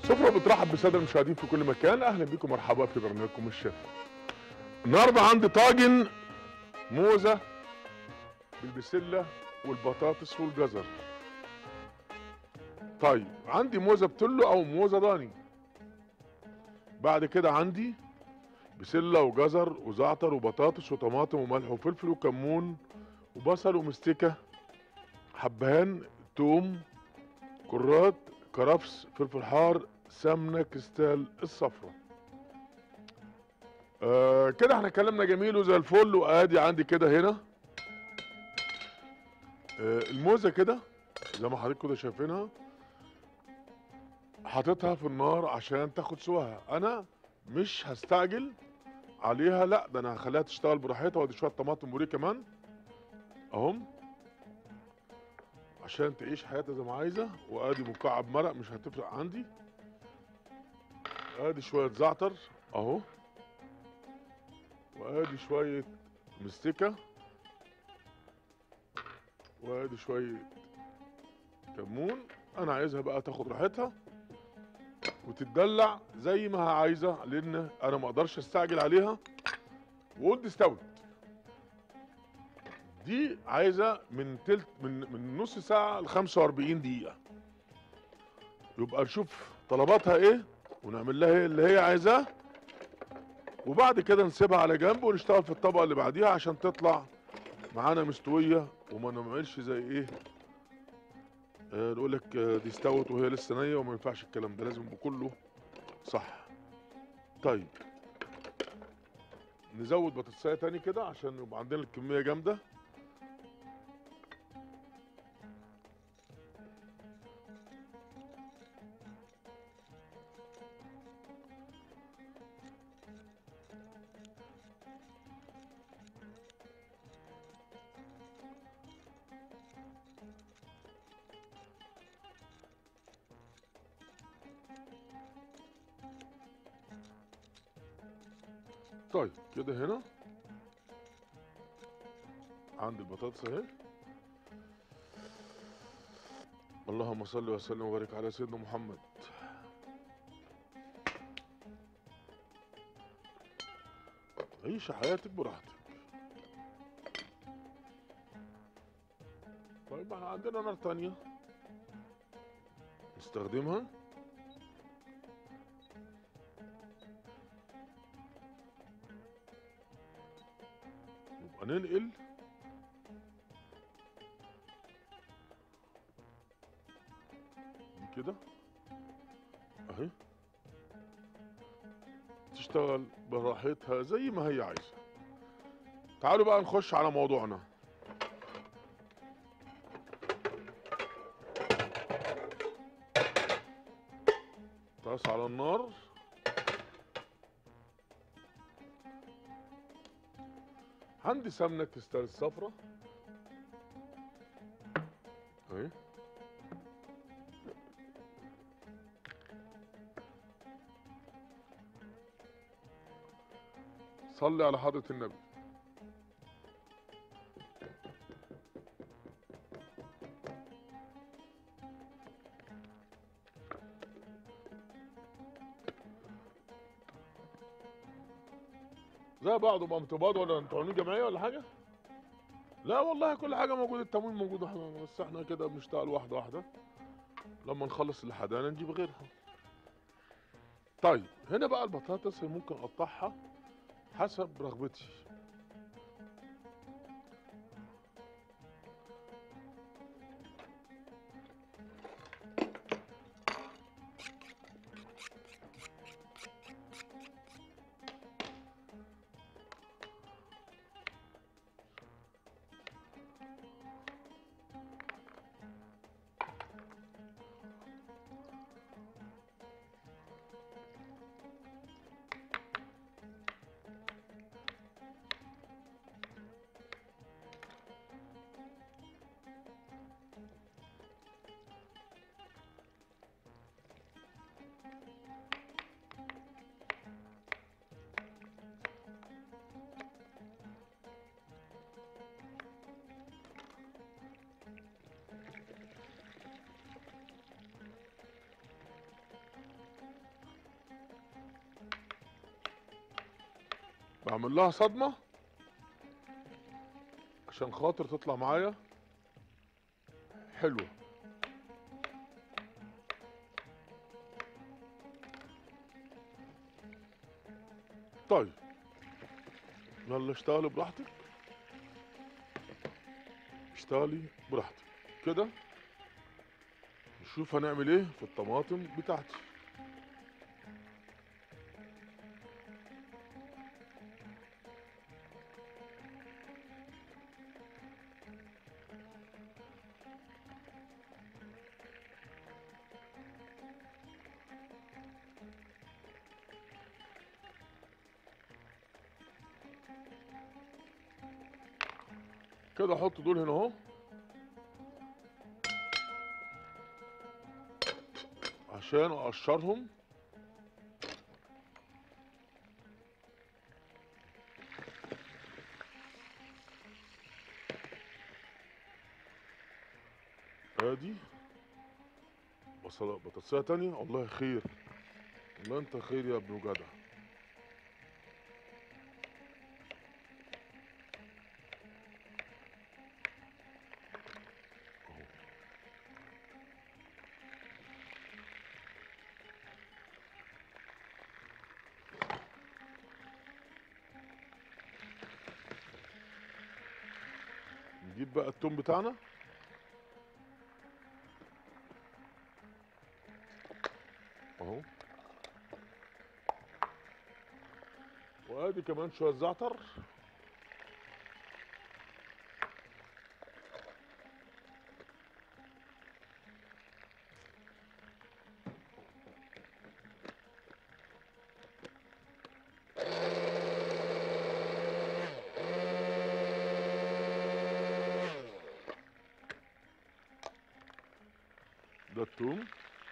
سفرة بترحب بالسادة المشاهدين في كل مكان أهلا بكم مرحبا في برنامجكم الشيف النهاردة عندي طاجن موزة بالبسلة والبطاطس والجزر طيب عندي موزة بتلو أو موزة ضاني بعد كده عندي بسلة وجزر وزعتر وبطاطس وطماطم وملح وفلفل وكمون وبصل ومستكة حبهان توم كرات كرفس فلفل حار سمنة كريستال الصفرة آه كده احنا اتكلمنا جميل وزي الفل وادي عندي كده هنا آه الموزة كده زي ما حضرتك كده شايفينها حاططها في النار عشان تاخد سواها انا مش هستعجل عليها لا ده انا هخليها تشتغل براحتها وادي شويه طماطم بوريه كمان اهم عشان تعيش حياتها زي ما عايزه وادي مكعب مرق مش هتفرق عندي ادي شويه زعتر اهو وادي شويه مستكه وادي شويه كمون انا عايزها بقى تاخد راحتها وتتدلع زي ما هي عايزه لان انا ما اقدرش استعجل عليها وقلت استوت دي عايزه من تلت من من نص ساعه ل 45 دقيقه يبقى نشوف طلباتها ايه ونعمل لها ايه اللي هي عايزاه وبعد كده نسيبها على جنب ونشتغل في الطبقه اللي بعديها عشان تطلع معانا مستويه وما نعملش زي ايه آه نقول لك آه دي استوت وهي لسه نيه وما ينفعش الكلام ده لازم يبقى كله صح طيب نزود بطاطسايه تاني كده عشان يبقى عندنا الكميه جامده طيب كده هنا عندي البطاطس اهي اللهم صل وسلم وبارك على سيدنا محمد عيش حياتك براحتك طيب احنا عندنا نار تانية نستخدمها يبقى ننقل دي كده اهي تشتغل براحتها زي ما هي عايزه تعالوا بقى نخش على موضوعنا طاس على النار عندي سمنه كريستال الصفرة اهي صلي على حضرة النبي زي بعض بقى امتباض ولا انتوا عاملين جمعيه ولا حاجه؟ لا والله كل حاجه موجوده التموين موجود احنا بس احنا كده بنشتغل واحده واحده لما نخلص الحدانه نجيب غيرها. طيب هنا بقى البطاطس ممكن اقطعها حسب رغبتي. بعمل لها صدمه عشان خاطر تطلع معايا حلوه طيب يلا اشتغلي براحتك اشتغلي براحتك كده نشوف هنعمل ايه في الطماطم بتاعتي كده احط دول هنا اهو عشان اقشرهم ادي بصله بطاطسيه تانية الله خير الله انت خير يا ابن جدع اهو نجيب بقى التوم بتاعنا اهو وادي كمان شويه زعتر ده التوم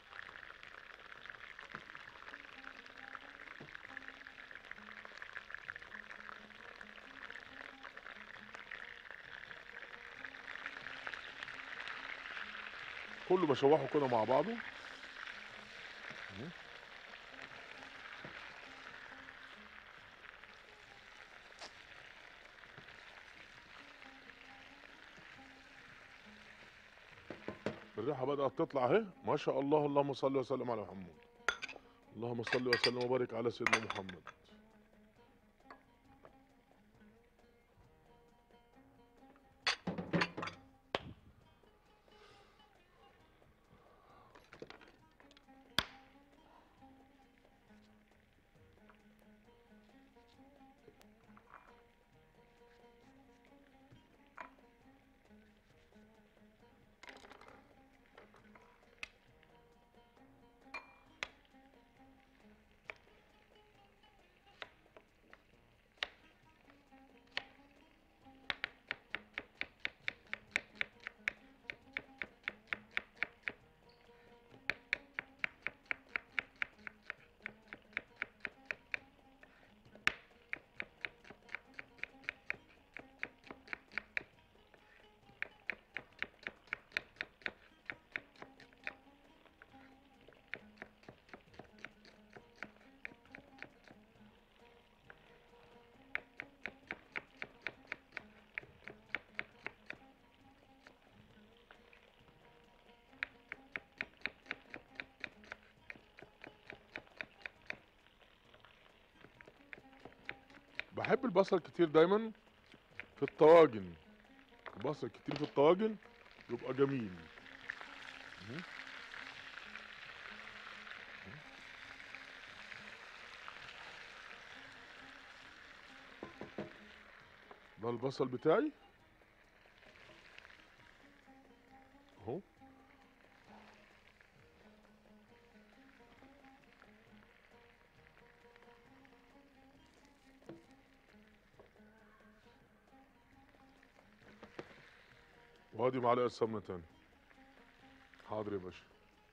كله بشوحه كده مع بعضه اهو. الريحه بدات تطلع اهي ما شاء الله اللهم صل وسلم على محمد اللهم صل وسلم وبارك على سيدنا محمد بحب البصل كتير دايما في الطواجن البصل كتير في الطواجن يبقى جميل مهم. ده البصل بتاعي اهو وادي معلقه سمنه تاني حاضر يا باشا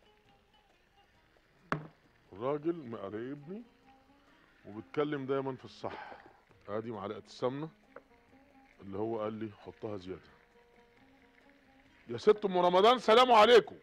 الراجل مقريبني وبيتكلم دايما في الصح ادي معلقه السمنه اللي هو قال لي حطها زياده يا ست ام رمضان سلام عليكم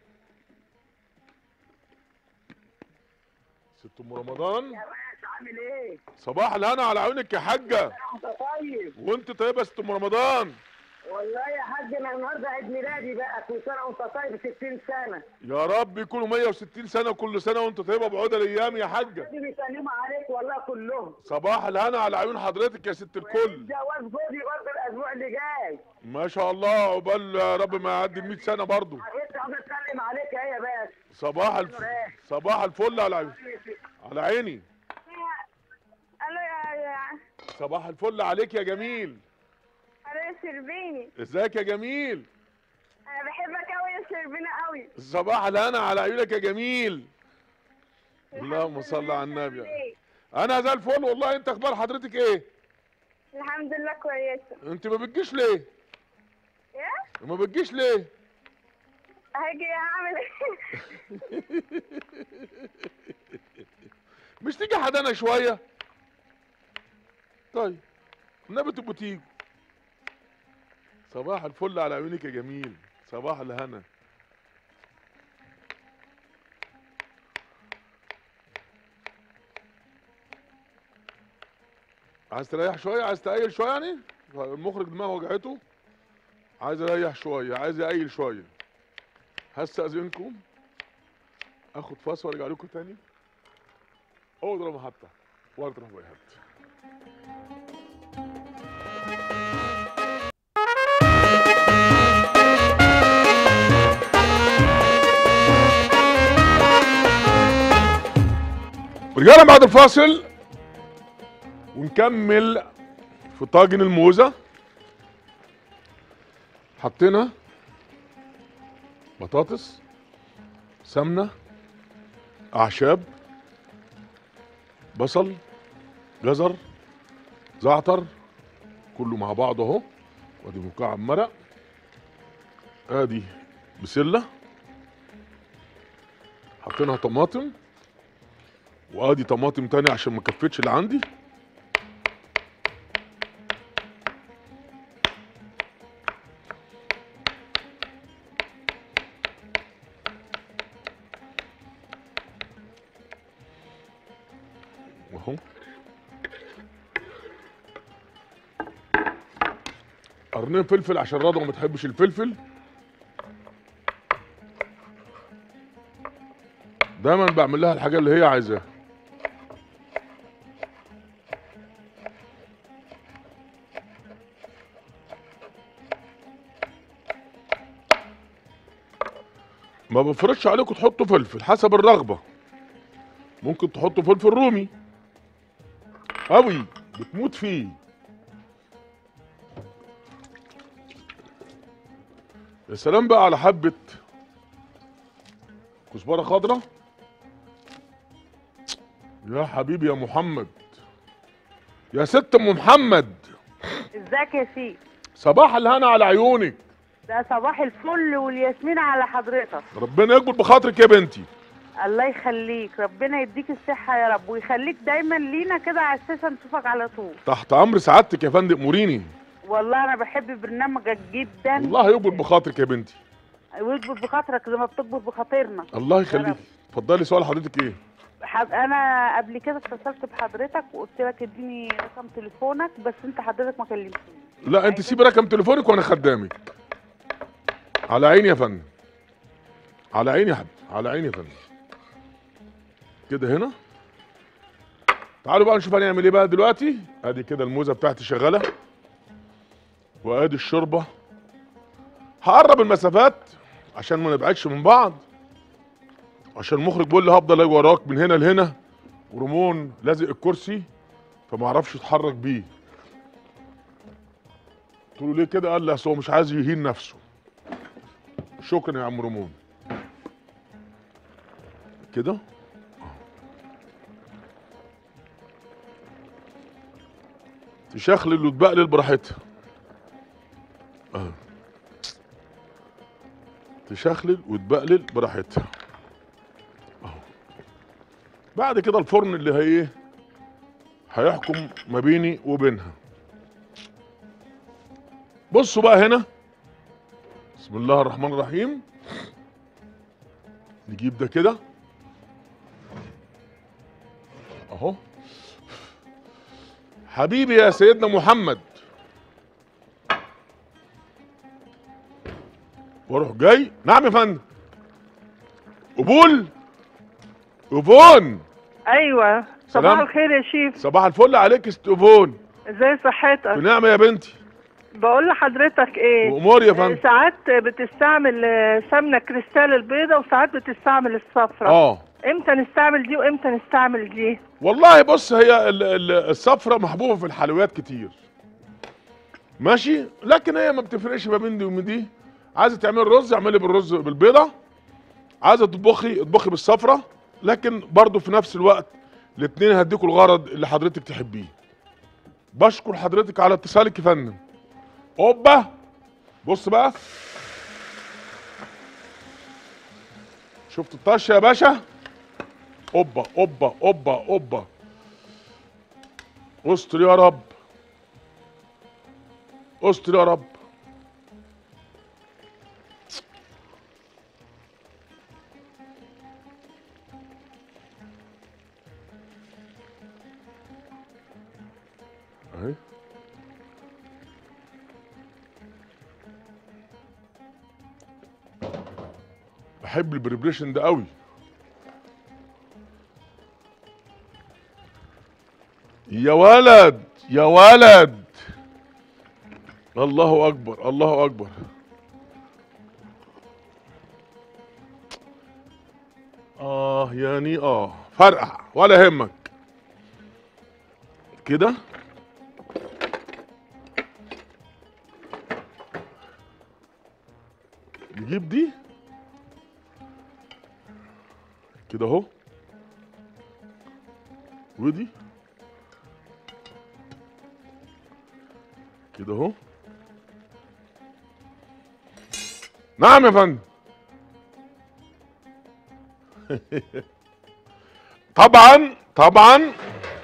ست ام رمضان يا باشا عامل ايه؟ صباح الهنا على عيونك يا حاجه انت طيب وانت طيبه يا ست ام رمضان والله يا حاج انا النهارده عيد ميلادي بقى كل سنه وانت طيب 60 سنه يا رب يكونوا 160 سنه كل سنه وانت طيبه بعود الايام يا حاجه دي بيسلموا عليك والله كلهم صباح الهنا على عيون حضرتك يا ست الكل جواز جوزي برضه الاسبوع اللي جاي ما شاء الله عقبال يا رب ما يعدي ال 100 سنه برضه حبيبتي عاوز اسلم عليك اهي يا باشا صباح الف... صباح الفل على عيون على عيني الو يا يا صباح الفل عليك يا جميل الو يا شربيني ازيك يا جميل انا بحبك قوي يا شربيني قوي صباح الهنا على عيونك يا جميل اللهم صل على النبي انا زي الفل والله انت اخبار حضرتك ايه الحمد لله كويسه انت ما بتجيش ليه ايه ما بتجيش ليه هاجي اعمل ايه مش تيجي حدانا شويه طيب النبي تبقوا تيجوا صباح الفل على عيونك يا جميل صباح الهنا عايز تريح شويه عايز تقيل شويه يعني المخرج دماغه وجعته عايز اريح شويه عايز اقيل شويه هستأذنكم اخد فاس وارجع لكم تاني اضرب محطة واضرب واحد رجعنا بعد الفاصل ونكمل في طاجن الموزة حطينا بطاطس سمنة أعشاب بصل جزر زعتر كله مع بعض اهو وادي مكعب مرق ادي بسله حطينا طماطم وادي طماطم تاني عشان ما كفتش اللي عندي اهو قرنين فلفل عشان رضوى ما بتحبش الفلفل دايما بعمل لها الحاجه اللي هي عايزاها ما بفرضش عليكم تحطوا فلفل حسب الرغبه ممكن تحطوا فلفل رومي قوي بتموت فيه يا سلام بقى على حبة كزبرة خضراء يا حبيبي يا محمد يا ست ام محمد ازيك يا سيدي صباح الهنا على عيونك ده صباح الفل والياسمين على حضرتك ربنا يكبر بخاطرك يا بنتي الله يخليك ربنا يديك الصحة يا رب ويخليك دايما لينا كده على اساس نشوفك على طول تحت امر سعادتك يا فندم موريني والله انا بحب برنامجك جدا الله يكبر بخاطرك يا بنتي ويكبر بخاطرك زي ما بتكبر بخاطرنا الله يا يخليك رب. اتفضلي سؤال حضرتك ايه حض... انا قبل كده اتصلت بحضرتك وقلت لك اديني رقم تليفونك بس انت حضرتك ما كلمتنيش لا انت سيبي رقم تليفونك وانا خدامك على عيني يا فندم على عيني يا حبيبي على عيني يا فندم كده هنا تعالوا بقى نشوف هنعمل ايه بقى دلوقتي ادي كده الموزه بتاعتي شغاله وادي الشوربه هقرب المسافات عشان ما نبعدش من بعض عشان المخرج بيقول لي هفضل اجي وراك من هنا لهنا ورمون لازق الكرسي فما اعرفش اتحرك بيه قلت له ليه كده قال لي اصل هو مش عايز يهين نفسه شكرا يا عم رمون كده تشخلل وتبقلل براحتها اه تشخلل وتبقلل براحتها اهو بعد كده الفرن اللي هي ايه هيحكم ما بيني وبينها بصوا بقى هنا بسم الله الرحمن الرحيم نجيب ده كده اهو حبيبي يا سيدنا محمد واروح جاي نعم يا فندم قبول اوفون ايوه سلام. صباح الخير يا شيف صباح الفل عليك يا ست اوفون ازاي صحتك بنعمة يا بنتي بقول لحضرتك ايه وامور يا آه، فندم ساعات بتستعمل آه، سمنه كريستال البيضه وساعات بتستعمل الصفرة اه امتى نستعمل دي وامتى نستعمل دي والله بص هي ال- ال- الصفرة محبوبة في الحلويات كتير ماشي لكن هي ما بتفرقش ما بين دي ومن دي عايزه تعملي رز اعملي بالرز بالبيضة عايزه تطبخي اطبخي بالصفرة لكن برضو في نفس الوقت الاتنين هديكوا الغرض اللي حضرتك تحبيه بشكر حضرتك على اتصالك يا فندم اوبا بص بقى شفت الطش يا باشا اوبا اوبا اوبا اوبا استر يا رب استر يا رب اهي بحب البريبريشن ده قوي يا ولد يا ولد الله اكبر الله اكبر اه يعني اه فرقع ولا همك كده نجيب دي كده اهو ودي كده اهو نعم يا فندم طبعا طبعا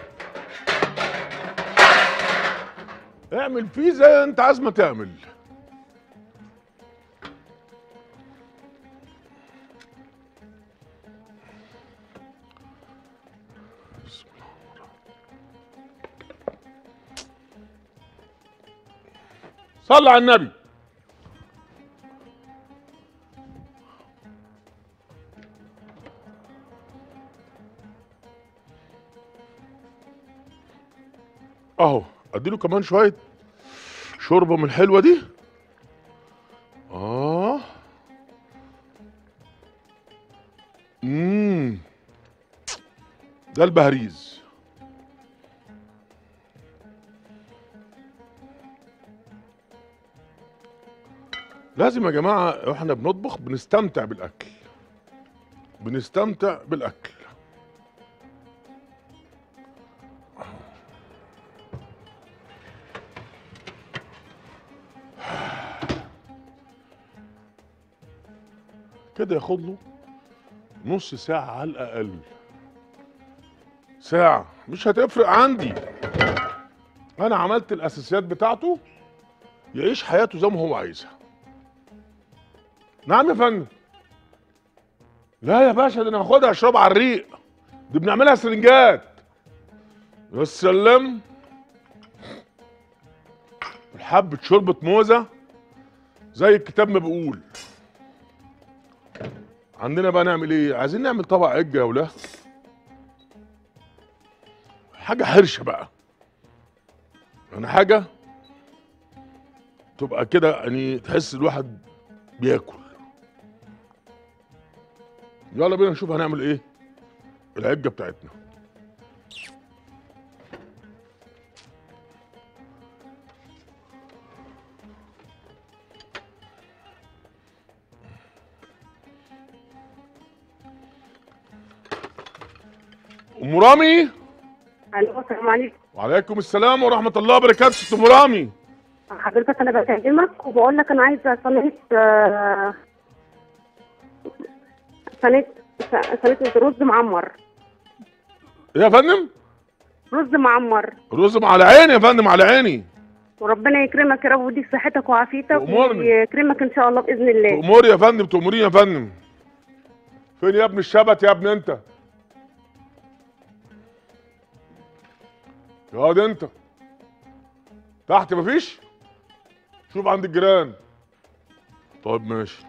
اعمل فيه زي انت عايز ما تعمل بسم الله صلى على النبي اهو اديله كمان شويه شوربه من الحلوه دي اه امم ده البهريز لازم يا جماعه واحنا بنطبخ بنستمتع بالاكل بنستمتع بالاكل كده ياخد له نص ساعة على الأقل ساعة مش هتفرق عندي أنا عملت الأساسيات بتاعته يعيش حياته زي ما هو عايزها نعم يا فندم لا يا باشا ده انا هاخدها اشربها على الريق دي بنعملها سرنجات يا سلام حبة شوربة موزة زي الكتاب ما بيقول عندنا بقى نعمل ايه عايزين نعمل طبق عجة يا ولاد حاجة حرشة بقى يعني حاجة تبقى كده يعني تحس الواحد بياكل يلا بينا نشوف هنعمل ايه العجة بتاعتنا ام رامي الو السلام عليكم وعليكم السلام ورحمة الله وبركاته ست ام رامي حضرتك انا بكلمك وبقول لك انا عايزه صينيه آه، صينيه صينيه رز معمر إيه يا فندم رز معمر رز على عيني يا فندم على عيني وربنا يكرمك يا رب ويديك صحتك وعافيتك وأمورني. ويكرمك ان شاء الله باذن الله تأمري يا فندم تأمريني يا فندم فين يا ابن الشبت يا ابن انت يا واد انت تحت مفيش شوف عند الجيران طيب ماشي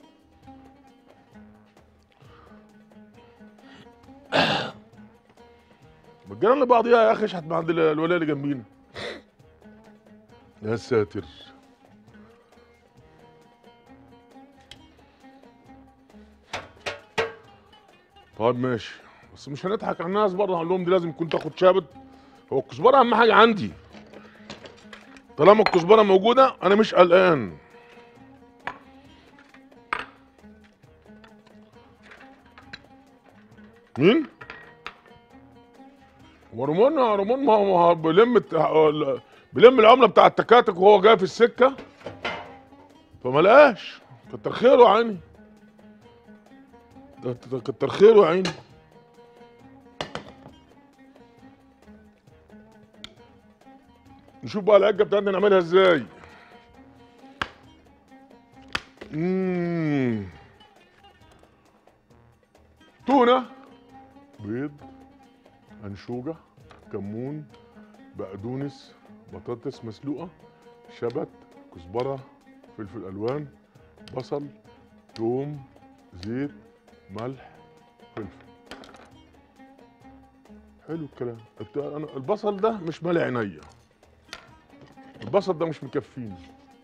ما الجيران لبعضيها يا اخي اشحت من عند ال- الولايه اللي جنبينا يا ساتر طيب ماشي بس مش هنضحك على الناس برضه هنقول لهم دي لازم تكون تاخد شابت هو الكزبره اهم حاجه عندي طالما الكزبره موجوده انا مش قلقان مين؟ هو رمون رمون ما هو ما هو بيلم الت- ال- بيلم العمله بتاع التكاتك وهو جاي في السكه فما لقاش كتر خيره يا عيني ده- ده كتر خيره يا عيني نشوف بقى العجه بتاعتنا نعملها ازاي مم. تونه بيض انشوجه كمون بقدونس بطاطس مسلوقه شبت كزبره فلفل الوان بصل توم زيت ملح فلفل حلو الكلام الت- أنا البصل ده مش مالي عينيا البصل ده مش مكفيني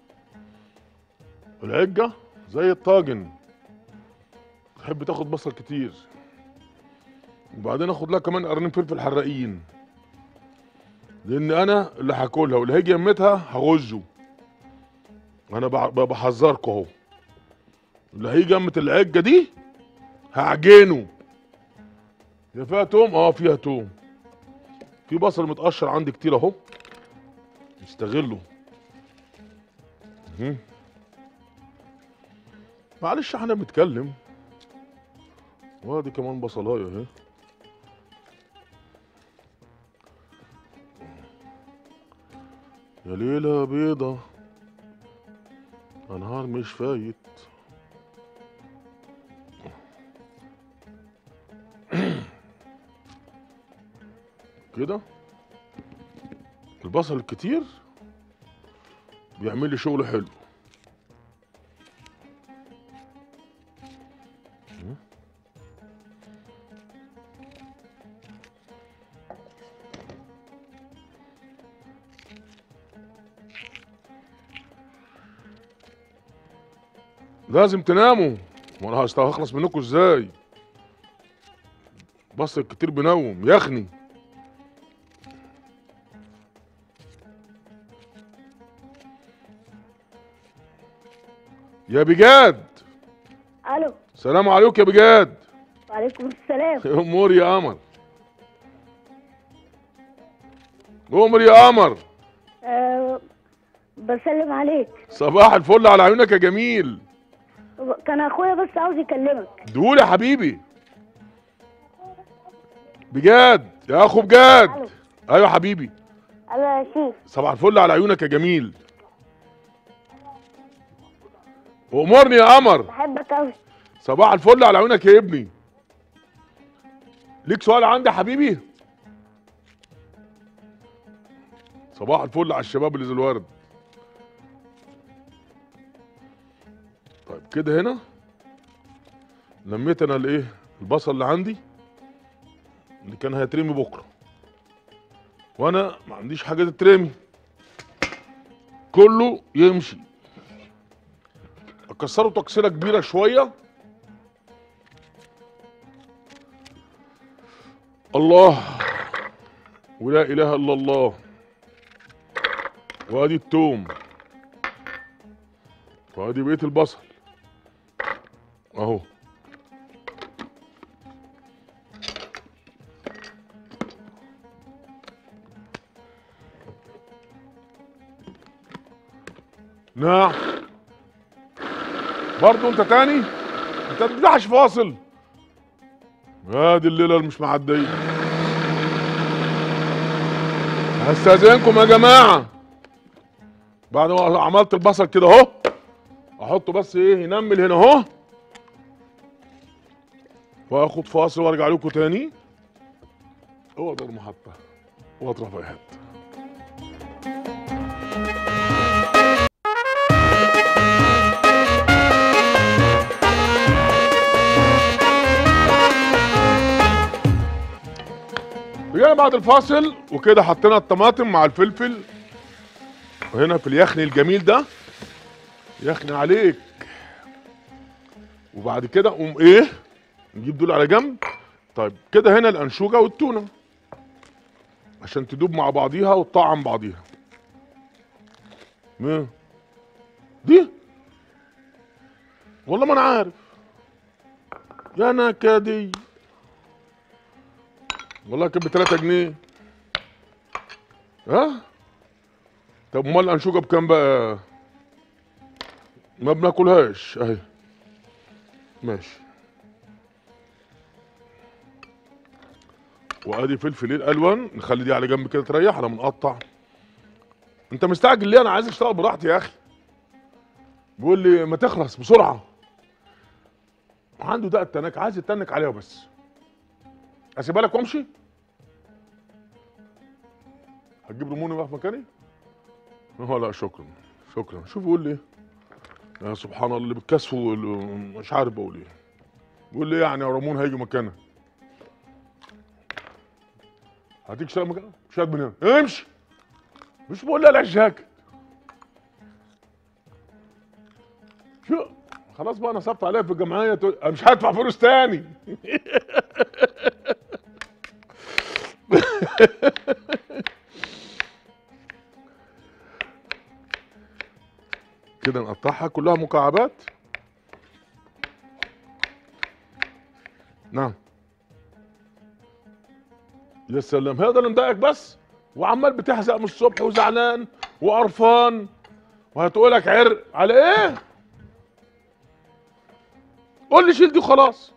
العجة زي الطاجن تحب تاخد بصل كتير وبعدين اخد لها كمان قرنين فلفل حراقين لان انا اللي هاكلها واللي هيجي يمتها هغزه انا بع- ب- بحذركوا اهو اللي هيجي يمت العجة دي هعجنه يا فيها توم اه فيها توم في بصل متقشر عندي كتير اهو نستغله مهم. معلش احنا بنتكلم وادي كمان بصلايه اهي يا ليلة بيضة انهار مش فايت كده البصل الكتير بيعمل لي شغل حلو لازم تناموا وانا هست- هخلص منكم ازاي بصل كتير بنوم يخني يا بجاد الو سلام عليكم يا بجاد وعليكم السلام امور يا قمر امر يا قمر أه بسلم عليك صباح الفل على عيونك يا جميل كان اخويا بس عاوز يكلمك دول يا حبيبي بجاد يا اخو بجاد الو ايوه يا حبيبي الو يا شيخ صباح الفل على عيونك يا جميل وامرني يا قمر بحبك قوي صباح الفل على عيونك يا ابني ليك سؤال عندي يا حبيبي صباح الفل على الشباب اللي زي الورد طيب كده هنا لميت انا الايه البصل اللي عندي اللي كان هيترمي بكره وانا ما عنديش حاجه تترمي كله يمشي اكسره تكسيره كبيره شويه الله ولا اله الا الله وادي التوم وادي بقيه البصل اهو نعم برضه انت تاني انت بتفتحش فاصل ادي الليله اللي مش معديه هستاذنكم يا جماعه بعد ما عملت البصل كده اهو احطه بس ايه ينمل هنا اهو واخد فاصل وارجع لكم تاني هو ده المحطه واطرف اي حته تاني بعد الفاصل وكده حطينا الطماطم مع الفلفل وهنا في اليخني الجميل ده يخني عليك وبعد كده قوم ايه نجيب دول على جنب طيب كده هنا الانشوجه والتونه عشان تدوب مع بعضيها وتطعم بعضيها مين دي والله ما انا عارف يا نكدي والله كانت ب 3 جنيه ها طب امال الانشوجه بكام بقى ما بناكلهاش اهي ماشي وادي فلفل الالوان نخلي دي على جنب كده تريح على منقطع انت مستعجل ليه انا عايز اشتغل براحتي يا اخي بيقول لي ما تخلص بسرعه عنده ده التنك عايز يتنك عليها بس اسيبها لك وامشي هتجيب رموني بقى في مكاني اه لا شكرا شكرا شوف بيقول لي يا سبحان الله اللي بتكسفوا مش عارف بقول ايه بيقول لي يعني يا رمون هيجي مكانك هديك شغل مكانك مش قد من هنا امشي مش بقول لها لا الجاكيت شو خلاص بقى نصبت عليها في الجمعيه تقول انا مش هدفع فلوس تاني كده نقطعها كلها مكعبات نعم يا سلام هذا اللي مضايقك بس وعمال بتحزق من الصبح وزعلان وقرفان وهتقولك عرق على ايه قول لي شيل دي وخلاص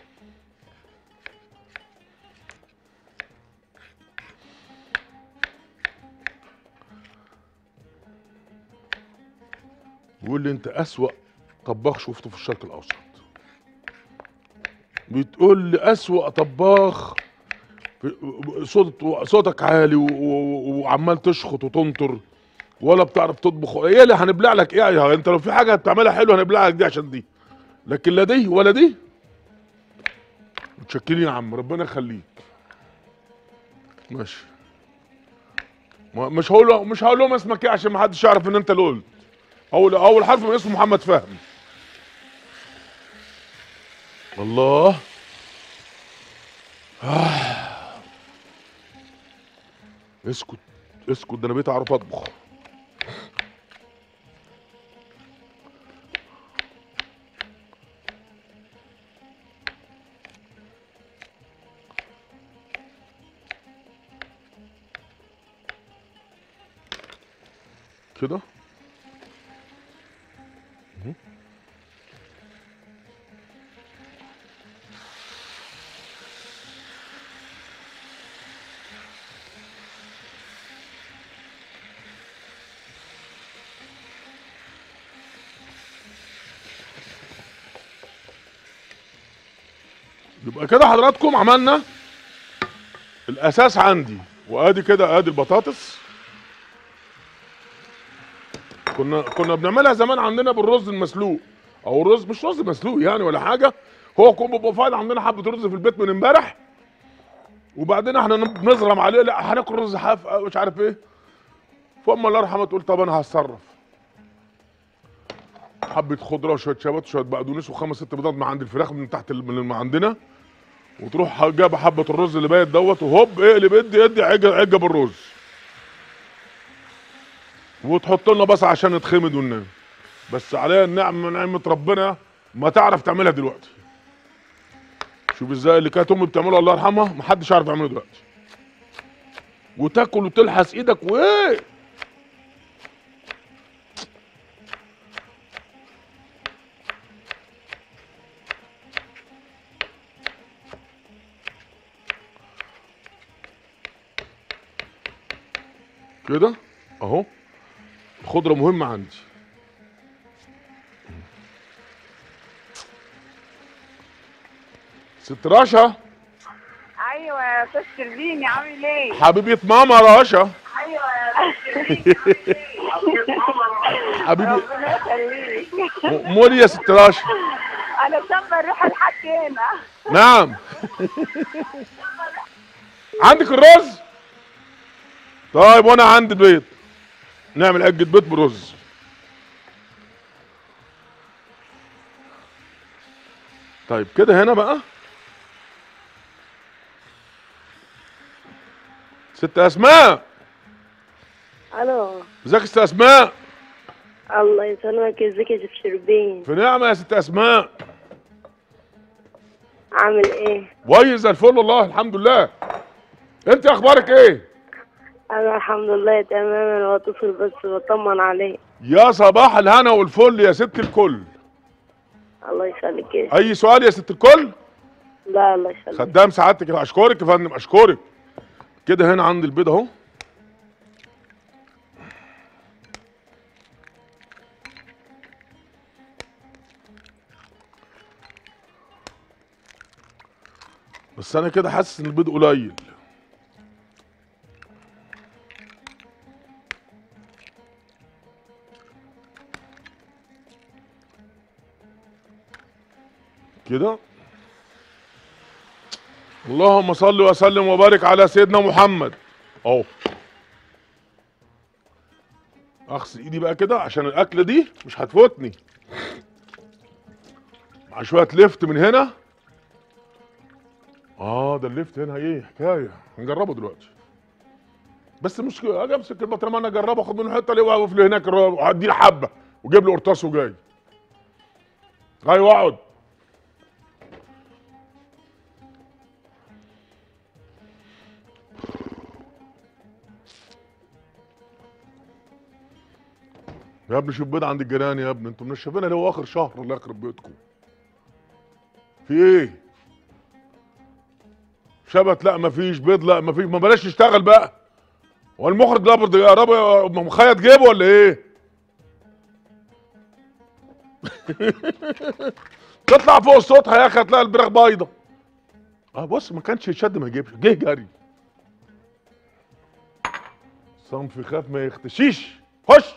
بيقول لي انت اسوأ طباخ شفته في الشرق الاوسط بتقول لي اسوأ طباخ في- صوت صوتك عالي و- و- وعمال تشخط وتنطر ولا بتعرف تطبخ ايه اللي هنبلع لك ايه يا انت لو في حاجه بتعملها حلو هنبلع لك دي عشان دي لكن لا دي ولا دي متشكرين يا عم ربنا يخليك ماشي ما- مش هقول مش هقول لهم اسمك ايه عشان ما حدش يعرف ان انت اللي قلت اول اول حرف من اسمه محمد فهمي الله آه. اسكت اسكت ده انا بقيت اعرف اطبخ كده مهم. يبقى كده حضراتكم عملنا الاساس عندي وادي كده ادي البطاطس كنا كنا بنعملها زمان عندنا بالرز المسلوق او الرز مش رز مسلوق يعني ولا حاجه هو كان بيبقى فاضي عندنا حبه رز في البيت من امبارح وبعدين احنا بنزرم عليه لا هناكل رز حاف أو مش عارف ايه فام الله يرحمها تقول طب انا هتصرف حبه خضره وشويه شبت وشويه بقدونس وخمس ست بيضات من عند الفراخ من تحت ال- من عندنا وتروح جايبه حبه الرز اللي بايت دوت وهوب اقلب ادي ادي عجه عجه بالرز وتحط لنا بصل عشان نتخمد وننام بس عليها النعمه نعمه ربنا ما تعرف تعملها دلوقتي شوف ازاي اللي كانت امي بتعمله الله يرحمها ما حدش عارف يعمله دلوقتي وتاكل وتلحس ايدك وايه كده اهو الخضره مهمه عندي ست رشا ايوه يا استاذ شربيني عامل ايه؟ حبيبه ماما رشا ايوه يا استاذ حبيبي ربنا يخليك م- مولي يا ست رشا انا سامه الريحه لحد هنا نعم عندك الرز طيب وانا عندي البيض نعمل عجة بيض برز طيب كده هنا بقى ست اسماء الو ازيك يا ست اسماء الله يسلمك ازيك يا شيف شربين في نعمه يا ست اسماء عامل ايه كويس زي الفل والله الحمد لله انت اخبارك ايه انا الحمد لله تماما واتصل بس بطمن عليك يا صباح الهنا والفل يا ست الكل الله يخليك يا شيف. اي سؤال يا ست الكل لا الله يخليك خدام سعادتك اشكرك يا فندم اشكرك كده هنا عند البيض اهو بس انا كده حاسس ان البيض قليل كده اللهم صل وسلم وبارك على سيدنا محمد اهو اغسل ايدي بقى كده عشان الاكله دي مش هتفوتني مع شويه لفت من هنا اه ده اللفت هنا ايه حكايه هنجربه دلوقتي بس المشكله اجي امسك البطرمان انا اجربه اخد منه حته ليه واقف له هناك وادي له حبه وجيب له قرطاس وجاي ايوه اقعد يا ابني شوف بيض عند الجيران يا ابني انتوا منشفينها ليه هو اخر شهر الله يخرب بيتكم في ايه شبت لا مفيش بيض لا مفيش ما بلاش نشتغل بقى هو المخرج ده برضه يا رب مخيط جيبه ولا ايه تطلع فوق السطح يا اخي هتلاقي البراغ بايظه اه بص ما كانش يشد ما يجيبش جه جري صنف يخاف ما يختشيش خش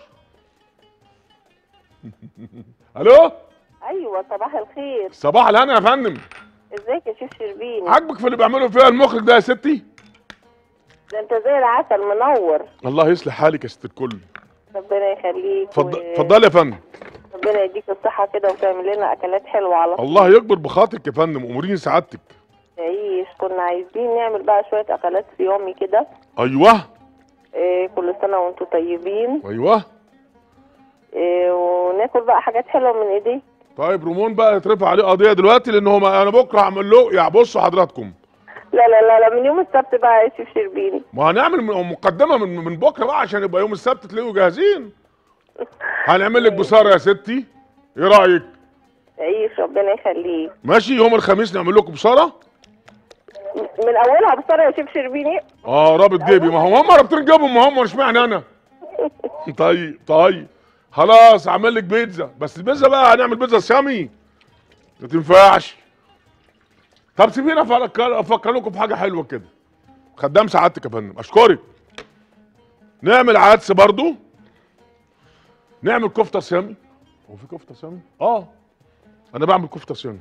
الو ايوه صباح الخير صباح الهنا يا فندم ازيك يا شيف شربيني عاجبك في اللي بيعمله فيها المخرج ده يا ستي ده انت زي العسل منور الله يصلح حالك يا ست الكل ربنا يخليك اتفضل و- اتفضلي يا فندم ربنا يديك الصحه كده وتعمل لنا اكلات حلوه على طول الله يكبر بخاطرك يا فندم اموريني سعادتك تعيش كنا عايزين نعمل بقى شويه اكلات صيامي كده ايوه إيه كل سنه وانتم طيبين ايوه إيه وناكل بقى حاجات حلوه من ايديك طيب رمون بقى يترفع عليه قضيه دلوقتي لان هو ما- انا بكره هعمل له يعني بصوا حضراتكم لا لا لا لا من يوم السبت بقى يا شيف شربيني ما هنعمل من- مقدمه من من بكره بقى عشان يبقى يوم السبت تلاقوا جاهزين هنعمل لك بصاره يا ستي ايه رايك تعيش ربنا يخليك ماشي يوم الخميس نعمل لكم بصاره من اولها بصرا يا شيف شربيني اه رابط جيبي ما هم هم رابطين جيبهم ما هم مش معنى انا طيب طيب خلاص هعمل لك بيتزا بس البيتزا بقى هنعمل بيتزا صيامي ما تنفعش طب سيبيني افكر افكر لكم في حاجه حلوه كده خدام سعادتك يا فندم اشكرك نعمل عدس برضو نعمل كفته صيامي هو في كفته صيامي اه انا بعمل كفته صيامي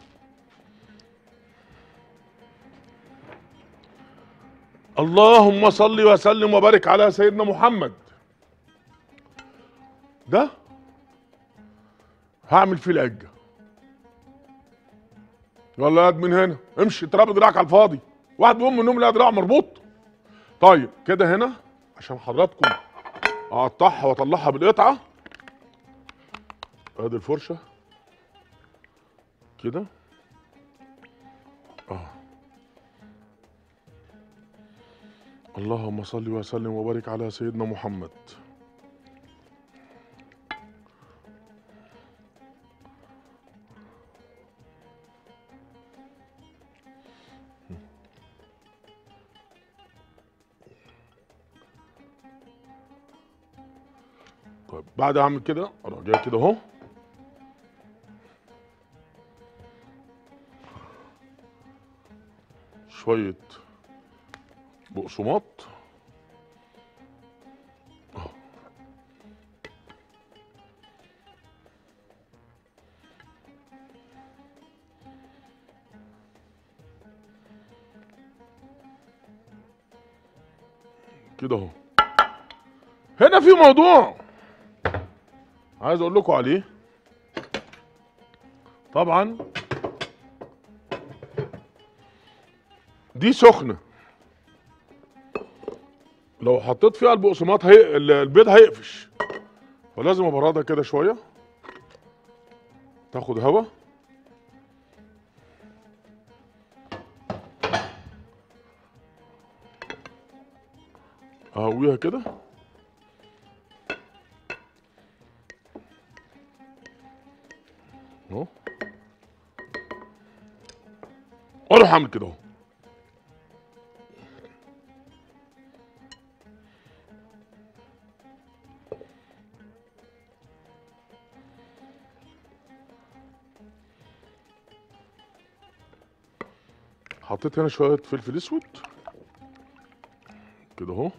اللهم صل وسلم وبارك على سيدنا محمد ده هعمل فيه العجه يلا يا من هنا امشي ترابط دراعك على الفاضي واحد بيقوم من النوم لا دراع مربوط طيب كده هنا عشان حضراتكم اقطعها واطلعها بالقطعه ادي الفرشه كده اه اللهم صل وسلم وبارك على سيدنا محمد طيب بعد اعمل كده اروح جاي كده اهو شويه بقسماط أهو. كده اهو هنا في موضوع عايز اقول لكم عليه طبعا دي سخنه لو حطيت فيها البقسماط هي... ال- البيض هيقفش فلازم ابردها كده شويه تاخد هوا اهويها كده اهو اروح اعمل كده اهو حطيت هنا شويه فلفل اسود كده اهو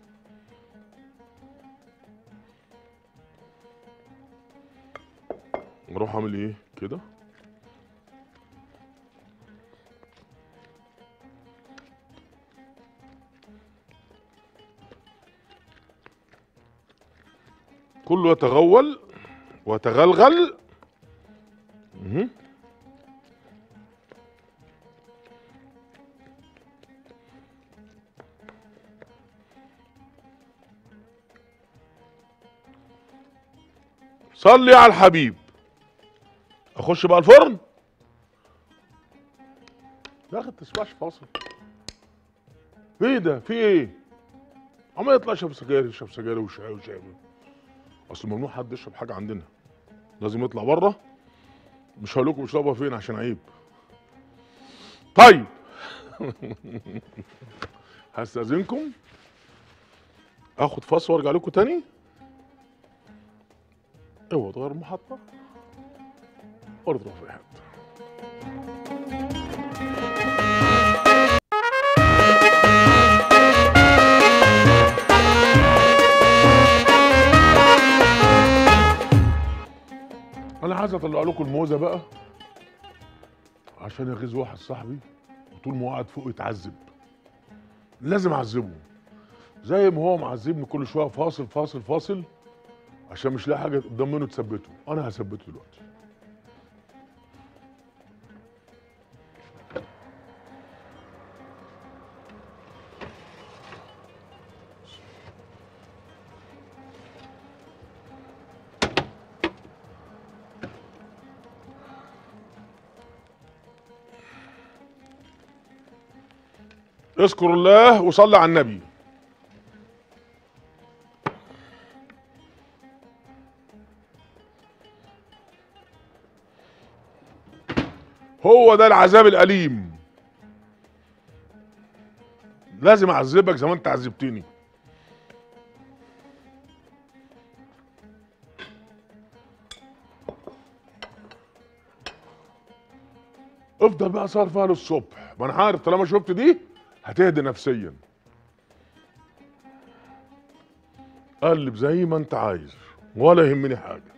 اروح اعمل ايه كده كله يتغول ويتغلغل مهم. صلي على الحبيب اخش بقى الفرن يا اخي تسمعش فاصل ايه ده في ايه عمال يطلع يشرب سجاير يشرب سجاير وشاي وشاي اصل ممنوع حد يشرب حاجه عندنا لازم يطلع بره مش هقول لكم اشربها فين عشان عيب طيب هستاذنكم اخد فاصل وارجع لكم تاني اوعى تغير المحطه ولا تروح في أي حته انا عايز اطلع لكم الموزه بقى عشان يغيظ واحد صاحبي وطول ما هو قاعد فوق يتعذب لازم اعذبه زي ما هو معذبني كل شويه فاصل فاصل فاصل عشان مش لاقي حاجه قدام منه تثبته انا هثبته دلوقتي اذكر الله وصلي على النبي هو ده العذاب الأليم لازم أعذبك زي ما أنت عذبتني افضل بقى صار فيها للصبح ما انا عارف طالما شفت دي هتهدي نفسيا قلب زي ما انت عايز ولا يهمني حاجه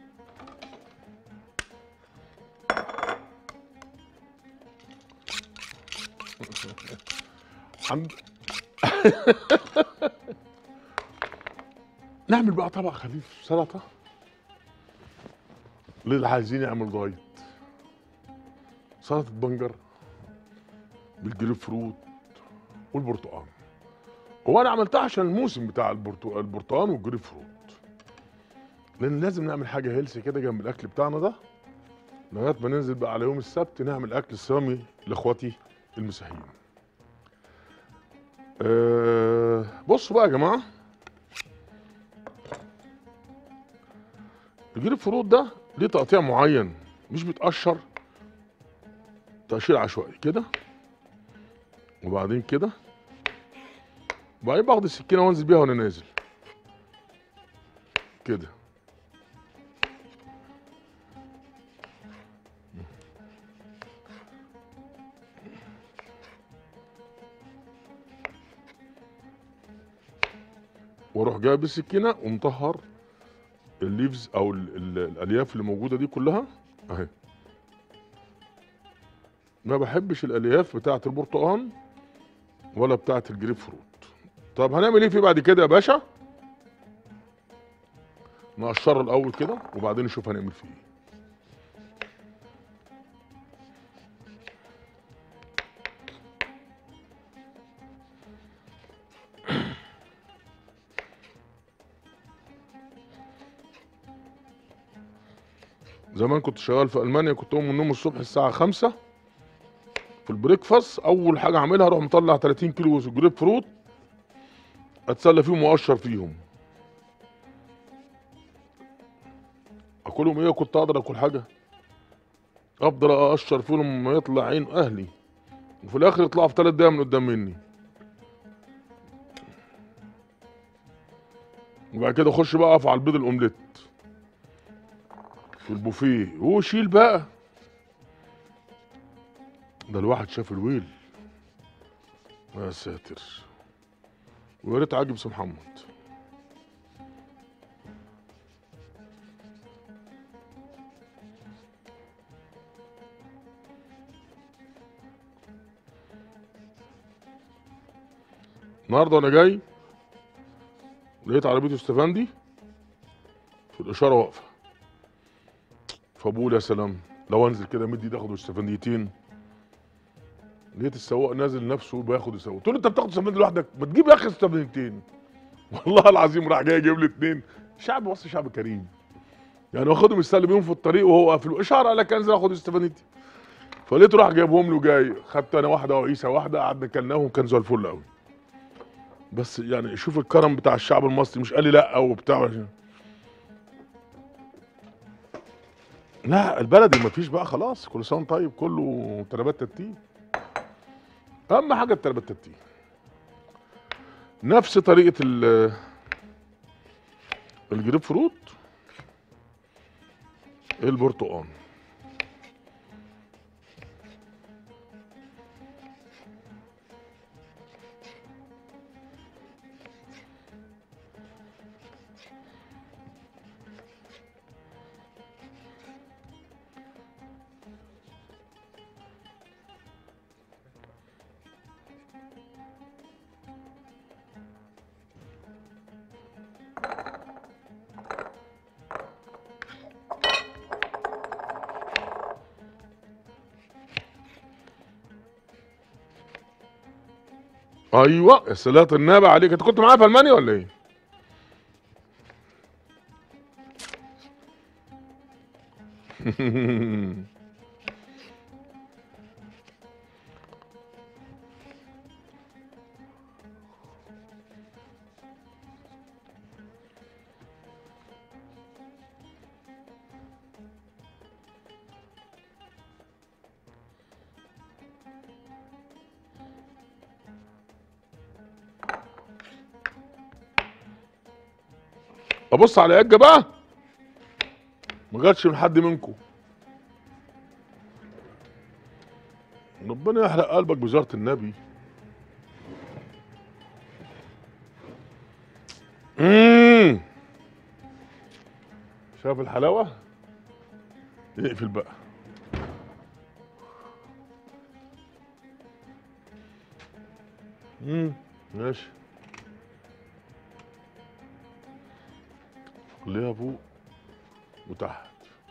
عند نعمل بقى طبق خفيف سلطه للي عايزين يعمل دايت سلطه بنجر بالجريب فروت والبرتقال هو انا عملتها عشان الموسم بتاع البرتو- البرتقال والجريب فروت لان لازم نعمل حاجه هيلسي كده جنب الاكل بتاعنا ده لغايه ما ننزل بقى على يوم السبت نعمل اكل سامي لاخواتي المسيحيين أه بصوا بقى يا جماعه الجريب فروت ده ليه تقطيع معين مش بيتقشر تقشير عشوائي كده وبعدين كده وبعدين باخد السكينه وانزل بيها وانا نازل كده واروح جايب السكينه ومطهر الليفز او ال ال الالياف اللي موجوده دي كلها اهي ما بحبش الالياف بتاعه البرتقال ولا بتاعه الجريب فروت طب هنعمل ايه فيه بعد كده يا باشا نقشره الاول كده وبعدين نشوف هنعمل فيه ايه زمان كنت شغال في المانيا كنت اقوم من النوم الصبح الساعه خمسة في البريكفاست اول حاجه اعملها اروح مطلع 30 كيلو جريب فروت اتسلى فيهم واقشر فيهم اكلهم ايه كنت اقدر اكل حاجه افضل اقشر فيهم ما يطلع عين اهلي وفي الاخر يطلعوا في ثلاث دقايق من قدام مني وبعد كده اخش بقى اقف على البيض الاومليت في البوفيه وشيل بقى ده الواحد شاف الويل يا ساتر ويا ريت عاجب سي محمد النهارده وانا جاي لقيت عربيه استفندي في الاشاره واقفه فبقول يا سلام لو انزل كده مدي ايدي اخد استفنديتين لقيت السواق نازل نفسه بياخد السواق قلت له انت بتاخد استفندي لوحدك ما تجيب يا اخي استفنديتين والله العظيم راح جاي يجيب لي اتنين شعب مصر شعب كريم يعني واخدهم يستلم بيهم في الطريق وهو في الاشاره قال لك انزل اخد استفنديتي فلقيته راح جايبهم له جاي خدت انا واحده وعيسى واحده قعدنا كلناهم كان زي الفل قوي بس يعني شوف الكرم بتاع الشعب المصري مش قال لي لا وبتاع لا البلدي مفيش بقى خلاص كل سنه وأنت طيب كله تربات تتين اهم حاجه التربات تتين نفس طريقه ال الجريب فروت البرتقال ايوه يا صلاة النبي عليك انت كنت معايا في المانيا ولا ايه؟ ابص على اجه بقى ما جاتش من حد منكم ربنا يحرق قلبك بزيارة النبي مم. شايف الحلاوة نقفل بقى مم. ماشي خليها فوق وتحت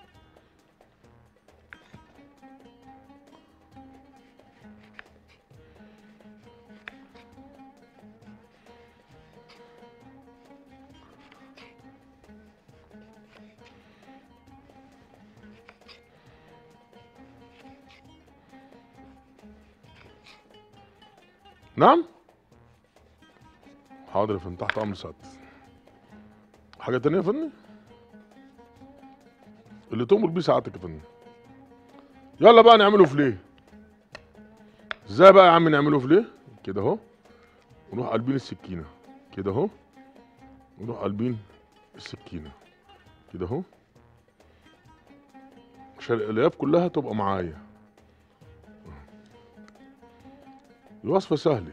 نعم حاضر يا فندم تحت امر سعادتك حاجه تانية يا فندم اللي تؤمر بيه ساعتك يا فندم يلا بقى نعمله فليه ازاي بقى يا عم نعمله فليه كده اهو ونروح قلبين السكينه كده اهو ونروح قلبين السكينه كده اهو عشان الالياف كلها تبقى معايا الوصفه سهله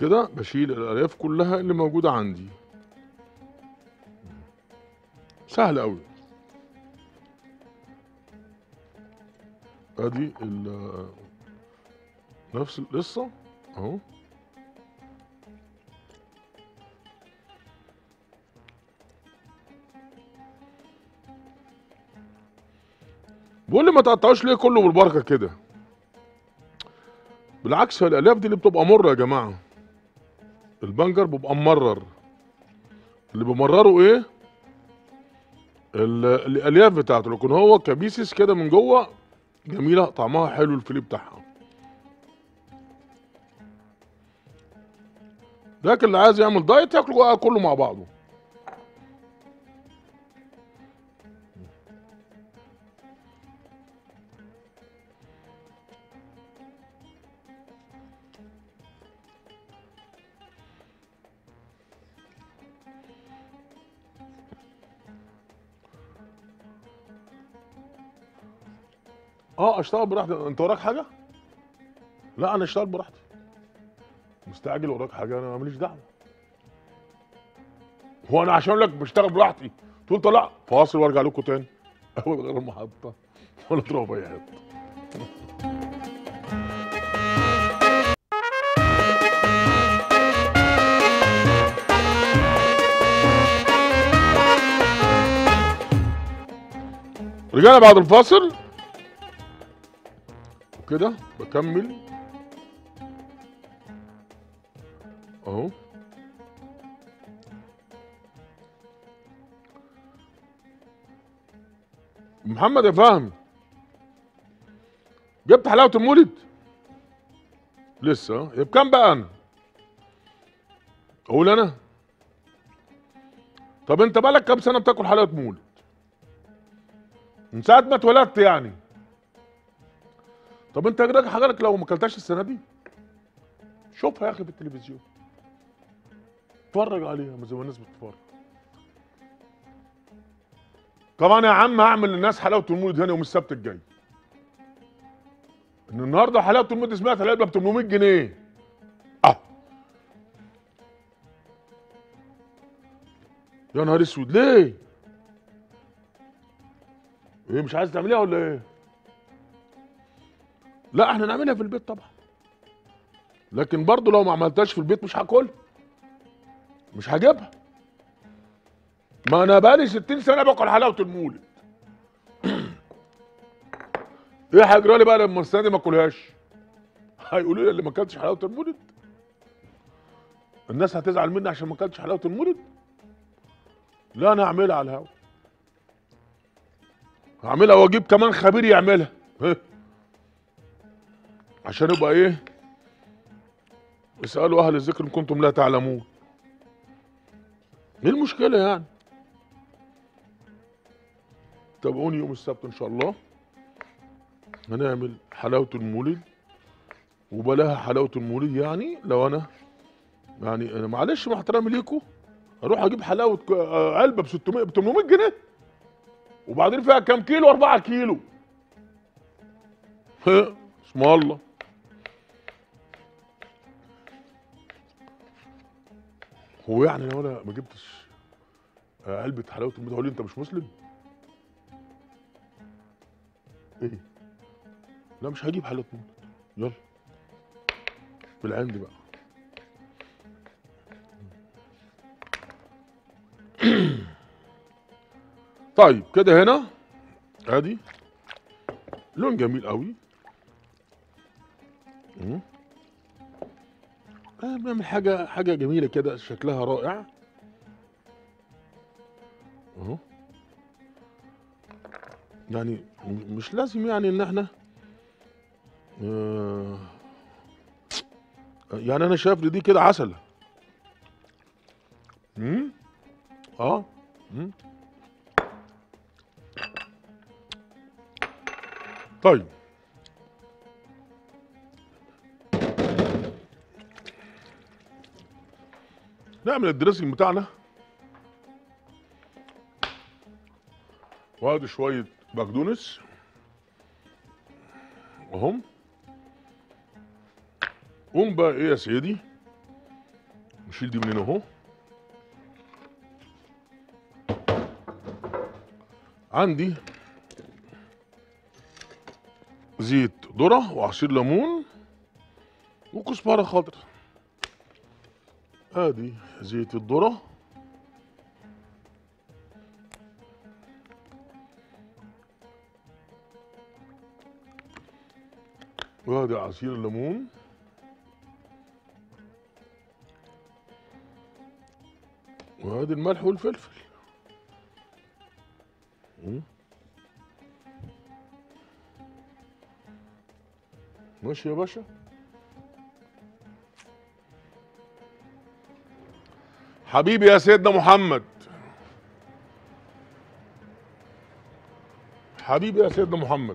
كده بشيل الالياف كلها اللي موجوده عندي سهل قوي ادي ال- نفس القصه اهو بقول لي ما تقطعوش ليه كله بالبركه كده بالعكس الالياف دي اللي بتبقى مره يا جماعه البنجر بيبقى ممرر اللي بيمرره ايه ال- الالياف بتاعته لكن هو كبيسس كده من جوه جميله طعمها حلو الفيليه بتاعها لكن اللي عايز يعمل دايت ياكل بقى كله مع بعضه اه اشتغل براحتي انت وراك حاجه لا انا اشتغل براحتي مستعجل وراك حاجه انا ماليش دعوه هو انا عشان اقول لك بشتغل براحتي تقول طلع فاصل وارجع لكم تاني اول غير المحطه ولا تروحوا في اي حته رجعنا بعد الفاصل وكده بكمل اهو محمد يا فهمي جبت حلاوة المولد لسه يبقى بكام بقى انا اقول انا طب انت بقالك كام سنة بتاكل حلاوة مولد من ساعة ما اتولدت يعني طب انت راجل حضرتك لو ما اكلتهاش السنه دي شوفها يا اخي في التلفزيون اتفرج عليها زي ما الناس بتتفرج طبعا يا عم هعمل للناس حلاوه المولد هنا يوم السبت الجاي ان النهارده حلاوه المولد سمعت العلبه ب 800 جنيه اه يا نهار اسود ليه؟ ايه مش عايز تعمليها ولا ايه؟ لا احنا نعملها في البيت طبعا لكن برضو لو ما عملتهاش في البيت مش هاكلها مش هجيبها ما انا بقالي 60 سنه باكل حلاوه المولد ايه هيجرى لي بقى لما السنه دي ما اكلهاش هيقولوا لي اللي ما اكلتش حلاوه المولد الناس هتزعل مني عشان ما اكلتش حلاوه المولد لا انا هعملها على الهوا هعملها واجيب كمان خبير يعملها ها. عشان يبقى ايه اسالوا اهل الذكر ان كنتم لا تعلمون ايه المشكله يعني تابعوني يوم السبت ان شاء الله هنعمل حلاوه المولد وبلاها حلاوه المولد يعني لو انا يعني انا معلش مع احترامي ليكم اروح اجيب حلاوه ك- آه، علبه ب 600 ب 800 جنيه وبعدين فيها كام كيلو 4 كيلو ها، اسم الله هو يعني لو انا ما جبتش آه، علبه حلاوه المولد هقول لي انت مش مسلم ايه لا مش هجيب حلاوه مولد يلا بالعند بقى طيب كده هنا ادي لون جميل قوي مم. آه، بنعمل حاجه حاجه جميله كده شكلها رائع اهو يعني م- مش لازم يعني ان احنا آه يعني انا شايف إن دي كده عسل امم اه مم. طيب نعمل الدريسنج بتاعنا وادي شوية بقدونس اهم قوم بقى ايه يا سيدي نشيل دي من هنا اهو عندي زيت ذرة وعصير ليمون وكزبرة خضر ادي زيت الذرة وادي عصير الليمون وادي الملح والفلفل مم. ماشي يا باشا حبيبي يا سيدنا محمد حبيبي يا سيدنا محمد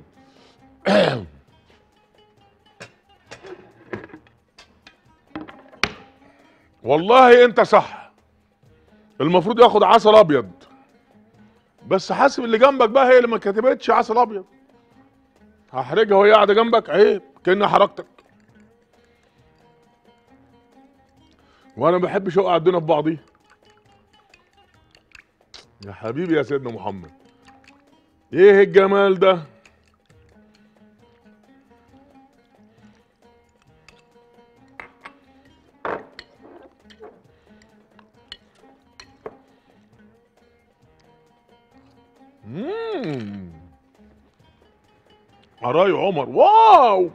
والله انت صح المفروض ياخد عسل ابيض بس حاسب اللي جنبك بقى هي اللي ما كتبتش عسل ابيض هحرجها وهي قاعده جنبك عيب كأنها حركتك وانا ما بحبش اوقع الدنيا في بعضيها يا حبيبي يا سيدنا محمد ايه الجمال ده مم. عراي عمر واو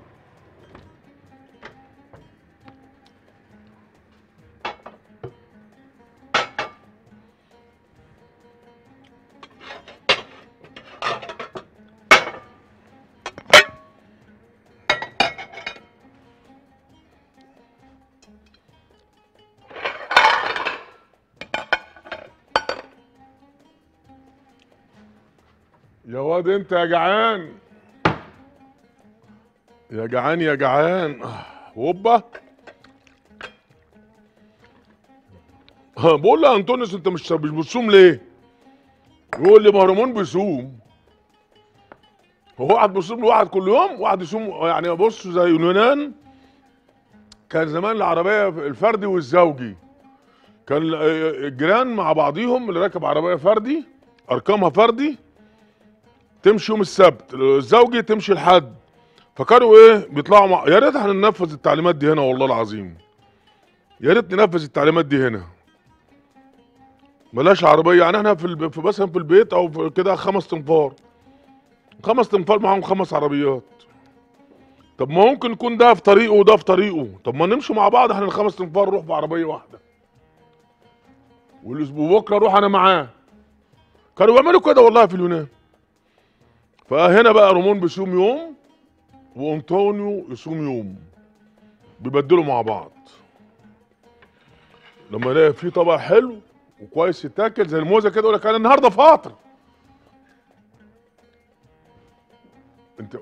يا واد انت يا جعان يا جعان يا جعان آه، هوبا آه، بقول له يا انطونيوس انت مش مش بتصوم ليه؟ يقول لي مهرمون بيصوم هو واحد بيصوم لواحد كل يوم واحد يصوم يعني بص زي اليونان كان زمان العربيه الفردي والزوجي كان الجيران مع بعضيهم اللي راكب عربيه فردي ارقامها فردي تمشي يوم السبت الزوجي تمشي الحد فكانوا ايه بيطلعوا مع... يا ريت احنا ننفذ التعليمات دي هنا والله العظيم يا ريت ننفذ التعليمات دي هنا بلاش عربيه يعني احنا في, الب... في مثلا في البيت او في كده خمس تنفار خمس تنفار معاهم خمس عربيات طب ما ممكن يكون ده في طريقه وده في طريقه طب ما نمشي مع بعض احنا الخمس تنفار نروح بعربيه واحده والاسبوع بكره اروح انا معاه كانوا بيعملوا كده والله في اليونان فهنا بقى رومون بيصوم يوم وانطونيو يصوم يوم بيبدلوا مع بعض لما الاقي في طبق حلو وكويس يتاكل زي الموزه كده يقول لك انا النهارده فاطر انت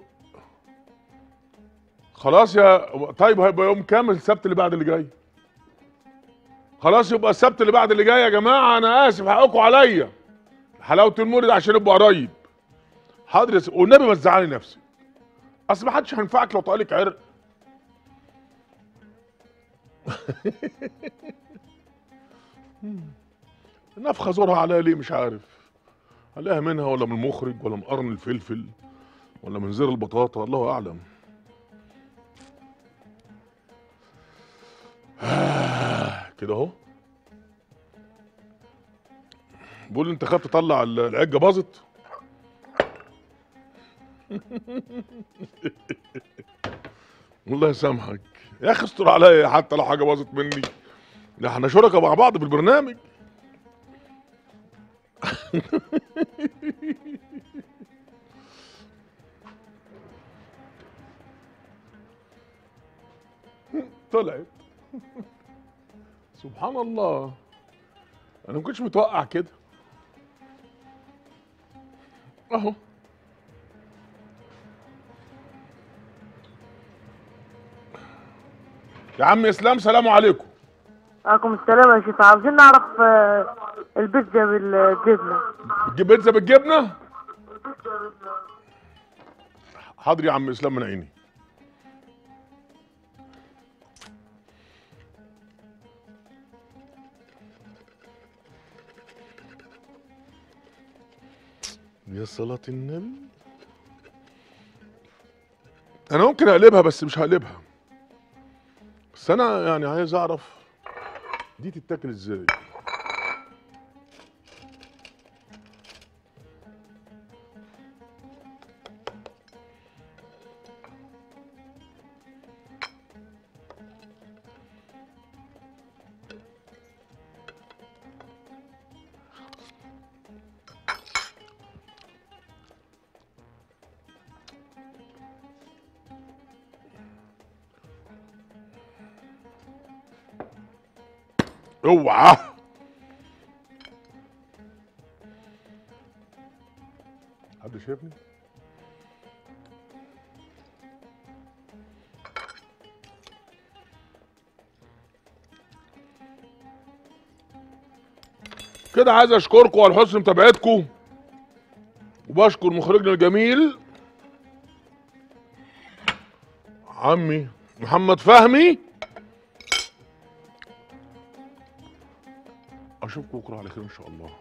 خلاص يا طيب هيبقى يوم كامل السبت اللي بعد اللي جاي خلاص يبقى السبت اللي بعد اللي جاي يا جماعه انا اسف حقكم عليا حلاوه المولد عشان ابقى قريب حاضر يا س- والنبي ما تزعلي نفسك اصل ما حدش هينفعك لو طالك عرق نفخه زورها عليا ليه مش عارف عليها منها ولا من المخرج ولا من قرن الفلفل ولا من زر البطاطا الله اعلم كده اهو بقول لي انت خايف تطلع ال- العجه باظت الله يسامحك يا اخي استر عليا حتى لو حاجه باظت مني ده احنا شركاء مع بعض في البرنامج طلعت سبحان الله انا ما كنتش متوقع كده اهو يا عم اسلام سلام عليكم عليكم السلام يا شيخ عاوزين نعرف آه، البيتزا بالجبنة بتجيب بيتزا بالجبنه حاضر يا عم اسلام من عيني يا صلاة النبي انا ممكن اقلبها بس مش هقلبها بس انا يعني عايز اعرف دي تتاكل ازاي اوعى حد شايفني كده عايز اشكركم على حسن متابعتكم وبشكر مخرجنا الجميل عمي محمد فهمي اشوفكم بكره على خير ان شاء الله